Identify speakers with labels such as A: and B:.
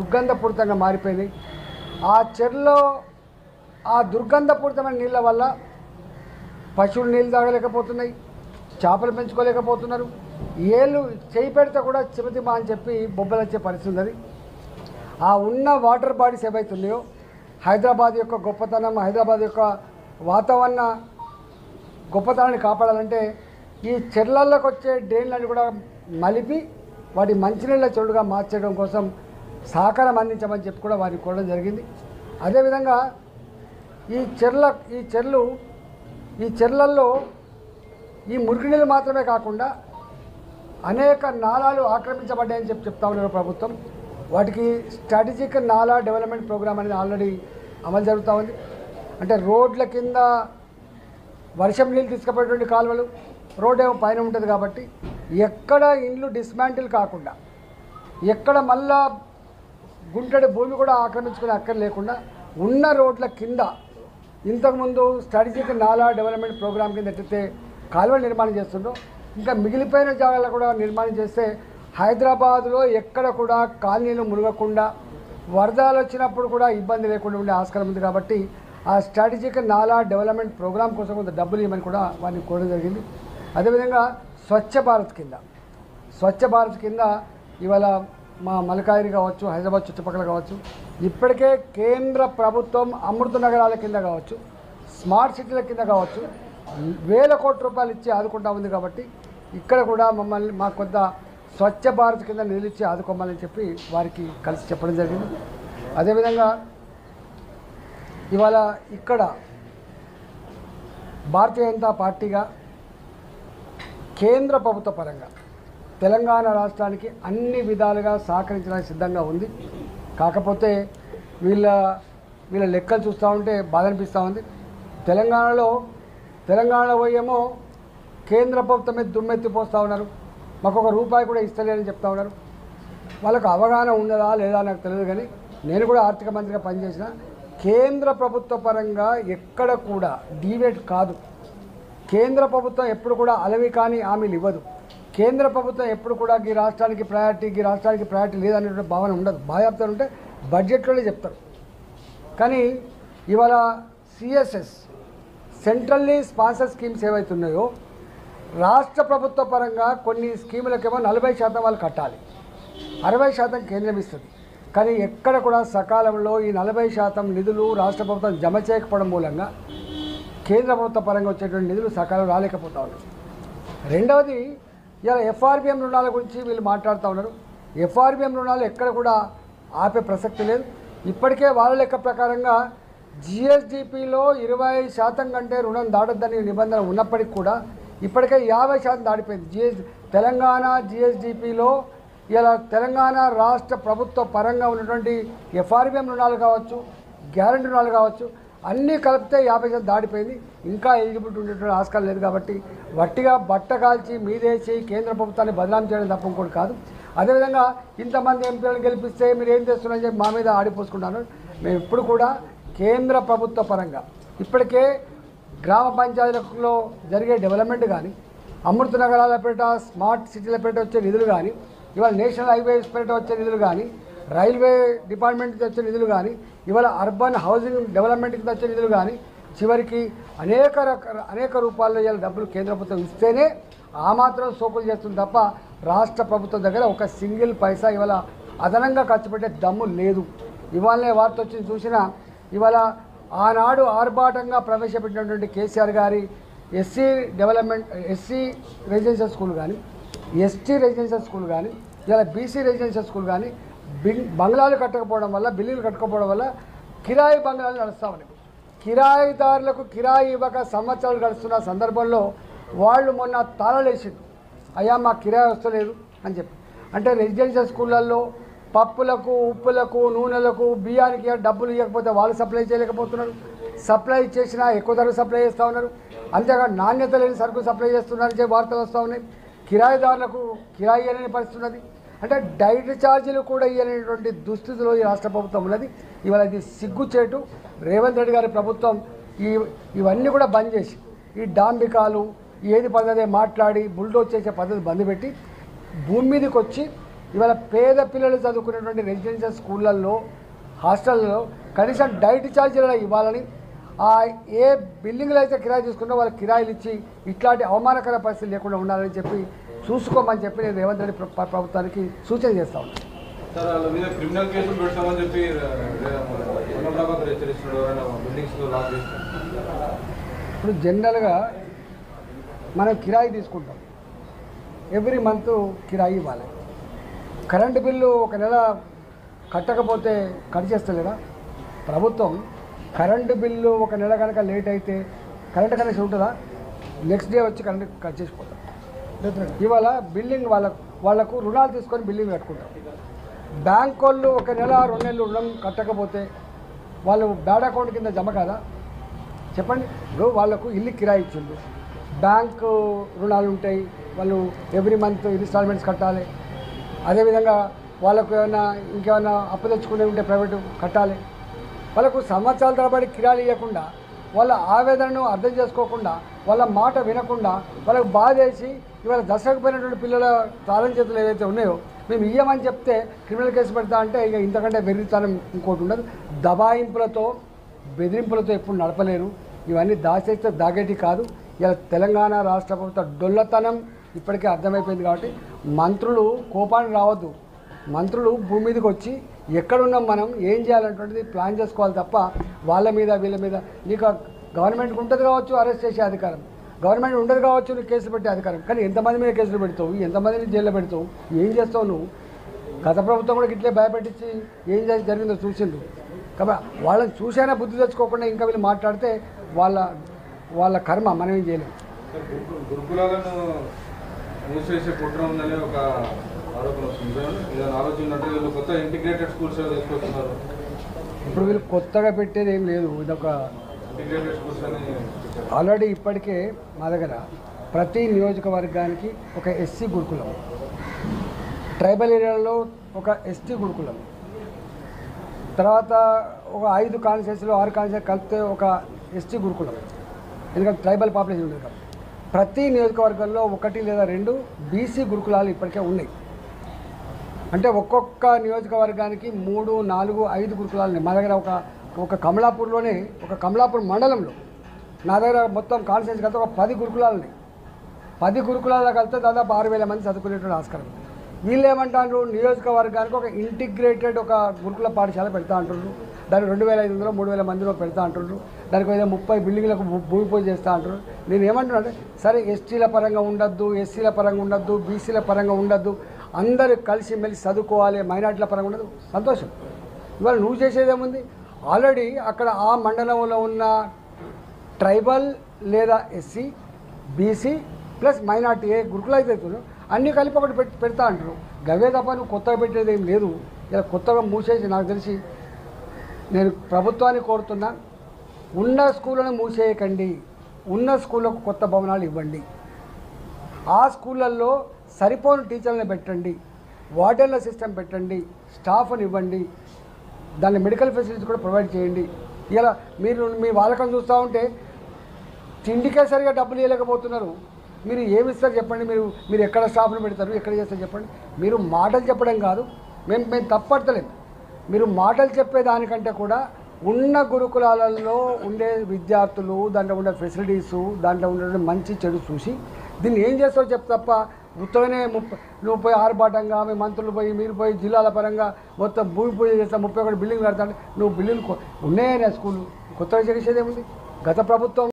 A: దుర్గంధపూరితంగా మారిపోయినాయి ఆ చెరులో ఆ దుర్గంధపూరితమైన నీళ్ళ వల్ల పశువులు నీళ్ళు తాగలేకపోతున్నాయి చేపలు పెంచుకోలేకపోతున్నారు ఏళ్ళు చేయి పెడితే కూడా చిమతిమా అని చెప్పి బొబ్బలు వచ్చే పరిస్థితి ఉన్నది ఆ ఉన్న వాటర్ బాడీస్ ఏవైతున్నాయో హైదరాబాద్ యొక్క గొప్పతనం హైదరాబాద్ యొక్క వాతావరణ గొప్పతనాన్ని కాపాడాలంటే ఈ చెర్లల్లోకి వచ్చే డ్రైన్లను కూడా మలిపి వాటి మంచినీళ్ళ చెడుగా మార్చడం కోసం సహకారం అందించమని చెప్పి కూడా వారికి కోరడం జరిగింది అదేవిధంగా ఈ చెర్ల ఈ చెర్లు ఈ చెర్లల్లో ఈ మురికి నీళ్ళు మాత్రమే కాకుండా అనేక నాలాలు ఆక్రమించబడ్డాయని చెప్పి చెప్తా ఉన్నారు ప్రభుత్వం వాటికి స్ట్రాటజిక్ నాలా డెవలప్మెంట్ ప్రోగ్రామ్ అనేది ఆల్రెడీ అమలు జరుగుతూ ఉంది అంటే రోడ్ల కింద వర్షం నీళ్ళు తీసుకుపోయేటువంటి కాలువలు రోడ్ ఏమో పైన ఉంటుంది కాబట్టి ఎక్కడ ఇండ్లు డిస్మాంటిల్ కాకుండా ఎక్కడ మళ్ళా గుంటడి భూమి కూడా ఆక్రమించుకునే అక్కర్ లేకుండా ఉన్న రోడ్ల కింద ఇంతకుముందు స్ట్రాటజిక్ నాలా డెవలప్మెంట్ ప్రోగ్రామ్ కింద ఎట్లయితే కాలువలు నిర్మాణం చేస్తుండో ఇంకా మిగిలిపోయిన జాగాల్లో కూడా నిర్మాణం చేస్తే హైదరాబాద్లో ఎక్కడ కూడా కాలనీలు మునగకుండా వరదలు వచ్చినప్పుడు కూడా ఇబ్బంది లేకుండా ఉండే ఆస్కారం ఉంది కాబట్టి ఆ స్ట్రాటజిక్ నాలా డెవలప్మెంట్ ప్రోగ్రామ్ కోసం కొంత డబ్బులు ఇవ్వమని కూడా వారిని కోరడం జరిగింది అదేవిధంగా స్వచ్ఛ భారత్ కింద స్వచ్ఛ భారత్ కింద ఇవాళ మా మలకాయిరి కావచ్చు హైదరాబాద్ చుట్టుపక్కల కావచ్చు ఇప్పటికే కేంద్ర ప్రభుత్వం అమృత నగరాల కింద కావచ్చు స్మార్ట్ సిటీల కింద కావచ్చు వేల కోట్ల రూపాయలు ఇచ్చి ఆదుకుంటా ఉంది కాబట్టి ఇక్కడ కూడా మమ్మల్ని మాకు కొంత స్వచ్ఛ భారత్ కింద నిధులు ఇచ్చి ఆదుకోమని చెప్పి వారికి కలిసి చెప్పడం జరిగింది అదేవిధంగా ఇవాళ ఇక్కడ భారతీయ జనతా పార్టీగా కేంద్ర ప్రభుత్వ పరంగా తెలంగాణ రాష్ట్రానికి అన్ని విధాలుగా సహకరించడానికి సిద్ధంగా ఉంది కాకపోతే వీళ్ళ వీళ్ళ లెక్కలు చూస్తూ ఉంటే బాధ అనిపిస్తూ ఉంది తెలంగాణలో తెలంగాణలో పోయేమో కేంద్ర ప్రభుత్వం మీద దుమ్మెత్తిపోస్తూ ఉన్నారు మాకు ఒక రూపాయి కూడా ఇస్తలేరని చెప్తా ఉన్నారు వాళ్ళకు అవగాహన ఉన్నదా లేదా నాకు తెలియదు కానీ నేను కూడా ఆర్థిక మంత్రిగా పనిచేసిన కేంద్ర ప్రభుత్వ పరంగా ఎక్కడ కూడా డీవేట్ కాదు కేంద్ర ప్రభుత్వం ఎప్పుడు కూడా అలవి కానీ హామీలు ఇవ్వదు కేంద్ర ప్రభుత్వం ఎప్పుడు కూడా ఈ రాష్ట్రానికి ప్రయారిటీ ఈ రాష్ట్రానికి ప్రయారిటీ లేదనేటువంటి భావన ఉండదు బాగా చెప్తారు అంటే బడ్జెట్లోనే చెప్తారు కానీ ఇవాళ సిఎస్ఎస్ సెంట్రల్లీ స్పాన్సర్ స్కీమ్స్ ఏవైతున్నాయో రాష్ట్ర ప్రభుత్వ పరంగా కొన్ని స్కీములకేమో నలభై శాతం వాళ్ళు కట్టాలి అరవై శాతం కేంద్రం ఇస్తుంది కానీ ఎక్కడ కూడా సకాలంలో ఈ నలభై శాతం నిధులు రాష్ట్ర ప్రభుత్వం జమ చేయకపోవడం మూలంగా కేంద్ర ప్రభుత్వ పరంగా వచ్చేటువంటి నిధులు సకాలం రాలేకపోతా ఉన్నాయి రెండవది ఇలా ఎఫ్ఆర్బిఎం రుణాల గురించి వీళ్ళు మాట్లాడుతూ ఉన్నారు ఎఫ్ఆర్బిఎం రుణాలు ఎక్కడ కూడా ఆపే ప్రసక్తి లేదు ఇప్పటికే వాళ్ళ లెక్క ప్రకారంగా జిఎస్డిపిలో ఇరవై శాతం కంటే రుణం దాటొద్దని నిబంధన ఉన్నప్పటికీ కూడా ఇప్పటికే యాభై శాతం దాటిపోయింది జిఎస్ తెలంగాణ జిఎస్డిపిలో ఇలా తెలంగాణ రాష్ట్ర ప్రభుత్వ పరంగా ఉన్నటువంటి ఎఫ్ఆర్బిఎం రుణాలు కావచ్చు గ్యారంటీ రుణాలు కావచ్చు అన్నీ కలిపితే యాభై శాతం దాటిపోయింది ఇంకా ఎలిజిబిలిటీ ఉండేటువంటి ఆస్కారం లేదు కాబట్టి వట్టిగా బట్ట కాల్చి మీదేసి కేంద్ర ప్రభుత్వాన్ని బదనాం చేయడం తప్ప ఇంకోటి కాదు అదేవిధంగా ఇంతమంది ఎంపీలను గెలిపిస్తే మీరు ఏం చేస్తున్నారని చెప్పి మా మీద ఆడిపోసుకుంటాను మేము ఇప్పుడు కూడా కేంద్ర ప్రభుత్వ పరంగా ఇప్పటికే గ్రామ పంచాయతీలలో జరిగే డెవలప్మెంట్ కానీ అమృత నగరాల పేట స్మార్ట్ సిటీల పేట వచ్చే నిధులు కానీ ఇవాళ నేషనల్ హైవేస్ పేట వచ్చే నిధులు కానీ రైల్వే డిపార్ట్మెంట్ కింద వచ్చే నిధులు కానీ ఇవాళ అర్బన్ హౌసింగ్ డెవలప్మెంట్ కింద వచ్చే నిధులు కానీ చివరికి అనేక రక అనేక రూపాల్లో ఇవాళ డబ్బులు కేంద్ర ప్రభుత్వం ఇస్తేనే ఆ మాత్రం సోకులు చేస్తుంది తప్ప రాష్ట్ర ప్రభుత్వం దగ్గర ఒక సింగిల్ పైసా ఇవాళ అదనంగా ఖర్చు పెట్టే దమ్ము లేదు ఇవాళనే వార్త వచ్చి చూసినా ఇవాళ ఆనాడు ఆర్భాటంగా ప్రవేశపెట్టినటువంటి కేసీఆర్ గారి SC development SC residential school కానీ ఎస్టీ రెసిడెన్షియల్ స్కూల్ కానీ ఇలా బీసీ రెసిడెన్షియల్ స్కూల్ కానీ బిల్ బంగ్లాలు కట్టకపోవడం వల్ల బిల్లులు కట్టకపోవడం వల్ల కిరాయి బంగ్లాలు నడుస్తూ ఉన్నాయి కిరాయిదారులకు కిరాయి ఇవ్వక సంవత్సరాలు గడుస్తున్న సందర్భంలో వాళ్ళు మొన్న తాళలేసిండు అయ్యా మా కిరాయి వస్తలేదు అని చెప్పి అంటే రెసిడెన్షియల్ స్కూళ్ళల్లో పప్పులకు ఉప్పులకు నూనెలకు బియ్యానికి డబ్బులు ఇవ్వకపోతే వాళ్ళు సప్లై చేయలేకపోతున్నారు సప్లై చేసినా ఎక్కువ ధర సప్లై చేస్తూ ఉన్నారు అంతేకాదు నాణ్యత లేని సరుకు సప్లై చేస్తున్నారని చెప్పి వార్తలు వస్తూ ఉన్నాయి కిరాయిదారులకు కిరాయి ఇవ్వలేని పరిస్థితి ఉన్నది అంటే డైట్ ఛార్జీలు కూడా ఇవ్వలేనటువంటి దుస్థితిలో ఈ రాష్ట్ర ప్రభుత్వం ఉన్నది ఇవాళ ఇది సిగ్గుచేటు రేవంత్ రెడ్డి గారి ప్రభుత్వం ఈ ఇవన్నీ కూడా బంద్ చేసి ఈ డాంబికాలు ఏది పద్ధతి మాట్లాడి బుల్డోజ్ చేసే పద్ధతి బంద్ పెట్టి భూమి మీదకి వచ్చి ఇవాళ పేద పిల్లలు చదువుకునేటువంటి రెసిడెన్షియల్ స్కూళ్ళల్లో హాస్టల్లో కనీసం డైట్ ఛార్జీలు ఇవ్వాలని ఆ ఏ బిల్డింగ్లు అయితే కిరాయి తీసుకున్నా వాళ్ళకి కిరాయిలు ఇచ్చి ఇట్లాంటి అవమానకర పరిస్థితి లేకుండా ఉండాలని చెప్పి చూసుకోమని చెప్పి నేను రేవంత్ రెడ్డి ప్ర- ప్రభుత్వానికి సూచన చేస్తా ఉన్నాను
B: సార్ వాళ్ళ మీద క్రిమినల్ కేసులు పెడతామని చెప్పి ఉన్నప్పుడు హెచ్చరిస్తున్నాడు ఎవరైనా బిల్డింగ్స్ లో లాక్ చేసి
A: ఇప్పుడు జనరల్గా మనం కిరాయి తీసుకుంటాం ఎవ్రీ మంత్ కిరాయి ఇవ్వాలి కరెంటు బిల్లు ఒక నెల కట్టకపోతే కట్ చేస్తలేదా ప్రభుత్వం కరెంటు బిల్లు ఒక నెల కనుక లేట్ అయితే కరెంట్ కనెక్షన్ ఉంటుందా నెక్స్ట్ డే వచ్చి కరెంట్ కట్ చేసిపోతాం ఇవాళ బిల్డింగ్ వాళ్ళ వాళ్ళకు రుణాలు తీసుకొని బిల్డింగ్ కట్టుకుంటాం బ్యాంక్ వాళ్ళు ఒక నెల రెండు నెలలు రుణం కట్టకపోతే వాళ్ళు బ్యాడ్ అకౌంట్ కింద జమ కాదా చెప్పండి ఇప్పుడు వాళ్ళకు ఇల్లు కిరాయి ఇచ్చిండు బ్యాంకు రుణాలు ఉంటాయి వాళ్ళు ఎవ్రీ మంత్ ఇన్స్టాల్మెంట్స్ కట్టాలి అదేవిధంగా వాళ్ళకు ఏమైనా ఇంకేమైనా అప్పు తెచ్చుకునే ఉంటే ప్రైవేటు కట్టాలి వాళ్ళకు సంవత్సరాల తరబడి కిరాలు ఇవ్వకుండా వాళ్ళ ఆవేదనను అర్థం చేసుకోకుండా వాళ్ళ మాట వినకుండా వాళ్ళకు బాధ వేసి ఇవాళ దశకు పోయినటువంటి పిల్లల తాళం చేతులు ఏవైతే ఉన్నాయో మేము ఇయ్యమని చెప్తే క్రిమినల్ కేసు పెడతా అంటే ఇక ఇంతకంటే వెర్రితనం ఇంకోటి ఉండదు దబాయింపులతో బెదిరింపులతో ఎప్పుడు నడపలేరు ఇవన్నీ దాచేస్తే దాగేటి కాదు ఇలా తెలంగాణ రాష్ట్ర ప్రభుత్వ డొల్లతనం ఇప్పటికే అర్థమైపోయింది కాబట్టి మంత్రులు కోపానికి రావద్దు మంత్రులు భూమి మీదకి వచ్చి ఎక్కడున్నాం మనం ఏం చేయాలన్నటువంటిది ప్లాన్ చేసుకోవాలి తప్ప వాళ్ళ మీద వీళ్ళ మీద నీకు ఆ గవర్నమెంట్కి ఉంటుంది కావచ్చు అరెస్ట్ చేసే అధికారం గవర్నమెంట్ ఉండదు కావచ్చు నీకు కేసులు పెట్టే అధికారం కానీ ఎంతమంది మీద కేసులు పెడతావు ఎంతమందిని జైల్లో పెడతావు ఏం చేస్తావు నువ్వు గత ప్రభుత్వం కూడా ఇట్లే భయపెట్టించి ఏం చేసి జరిగిందో చూసిండు కాబట్టి వాళ్ళని చూసైనా బుద్ధి తెచ్చుకోకుండా ఇంకా వీళ్ళు మాట్లాడితే వాళ్ళ వాళ్ళ కర్మ మనం ఏం చేయలేం
B: సార్, గురుకు- గురుకులాలను మూసేసే కుట్ర ఉందని ఒక ఆరోపణ వస్తుంది సార్ ఏదైనా ఆలోచన ఉందంటే వీళ్ళు కొత్త ఇంటిగ్రేటెడ్ స్కూల్స్ తీసుకొస్తున్నారు
A: ఇప్పుడు వీళ్ళు కొత్తగా పెట్టేది ఏం లేదు ఇదొక
B: ఇంటిగ్రేటెడ్ స్కూల్స్ అని చెప్పారు.
A: ఆల్రెడీ ఇప్పటికే మా దగ్గర ప్రతి నియోజకవర్గానికి ఒక ఎస్సీ గురుకులం ట్రైబల్ ఏరియాలో ఒక ఎస్టీ గురుకులం తర్వాత ఒక ఐదు కాన్స్టిట్యూన్సీలు ఆరు కాన్స్టిట్యూన్సీ కలిపితే ఒక ఎస్టీ గురుకులం ఎందుకంటే ట్రైబల్ పాపులేషన్ ఉంది కాబట్టి ప్రతి నియోజకవర్గంలో ఒకటి లేదా రెండు బీసీ గురుకులాలు ఇప్పటికే ఉన్నాయి అంటే ఒక్కొక్క నియోజకవర్గానికి మూడు నాలుగు ఐదు గురుకులాలు ఉన్నాయి మా దగ్గర ఒక ఒక కమలాపూర్లోనే ఒక కమలాపూర్ మండలంలో నా దగ్గర మొత్తం కాన్స్టిట్యూన్సీ కలిస్తే ఒక పది గురుకులాలు ఉన్నాయి పది గురుకులాల కలిస్తే దాదాపు ఆరు వేల మంది చదువుకునేటువంటి ఆస్కారం ఉంది. వీళ్ళు ఏమంటారు నియోజకవర్గానికి ఒక ఇంటిగ్రేటెడ్ ఒక గురుకుల పాఠశాల పెడతా అంటున్నారు దానికి రెండు వేల ఐదు వందలు మూడు వేల మందిలో పెడతా అంటున్నారు దానికి ఏదో ముప్పై బిల్డింగ్లకు భూ- భూమి పూజ చేస్తా అంటున్నారు నేను ఏమంటున్నా అంటే సరే ఎస్టీల పరంగా ఉండొద్దు ఎస్సీల పరంగా ఉండొద్దు బీసీల పరంగా ఉండొద్దు అందరూ కలిసి మెలిసి చదువుకోవాలి మైనార్టీల పరంగా ఉండదు సంతోషం ఇవాళ నువ్వు చేసేదేముంది ఆల్రెడీ అక్కడ ఆ మండలంలో ఉన్న ట్రైబల్ లేదా ఎస్సీ బీసీ ప్లస్ మైనార్టీ ఏ గురుకులు అయితే అవుతుందో అన్నీ కలిపి ఒకటి పెట్టి పెడతా అంటారు గవే తప్ప నువ్వు కొత్తగా పెట్టేది ఏం లేదు ఇలా కొత్తగా మూసేసి నాకు తెలిసి నేను ప్రభుత్వాన్ని కోరుతున్నా ఉన్న స్కూళ్ళను మూసేయకండి ఉన్న స్కూళ్ళకు కొత్త భవనాలు ఇవ్వండి ఆ స్కూళ్ళల్లో సరిపోని టీచర్లను పెట్టండి వార్డెన్ల సిస్టమ్ పెట్టండి స్టాఫ్ని ఇవ్వండి దాని మెడికల్ ఫెసిలిటీస్ కూడా ప్రొవైడ్ చేయండి ఇలా మీరు మీ వాళ్ళకం చూస్తూ ఉంటే తిండికే సరిగా డబ్బులు ఇవ్వలేకపోతున్నారు మీరు ఏమి ఇస్తారు చెప్పండి మీరు మీరు ఎక్కడ స్టాఫ్ని పెడతారు ఎక్కడ చేస్తారు చెప్పండి మీరు మాటలు చెప్పడం కాదు మేము మేము తప్పడతలేము మీరు మాటలు చెప్పేదానికంటే కూడా ఉన్న గురుకులాలలో ఉండే విద్యార్థులు దాంట్లో ఉండే ఫెసిలిటీస్ దాంట్లో ఉండే మంచి చెడు చూసి దీన్ని ఏం చేస్తారో చెప్తే తప్ప ఉత్తగానే ముప్పై నువ్వు పోయి ఆర్భాటంగా మీ మంత్రులు పోయి మీరు పోయి జిల్లాల పరంగా మొత్తం భూమి పూజ చేస్తా ముప్పై ఒకటి బిల్డింగ్ కడతా అంటే నువ్వు బిల్డింగ్ ఉన్నాయనే స్కూల్ కొత్తగా చేసేదేముంది గత ప్రభుత్వం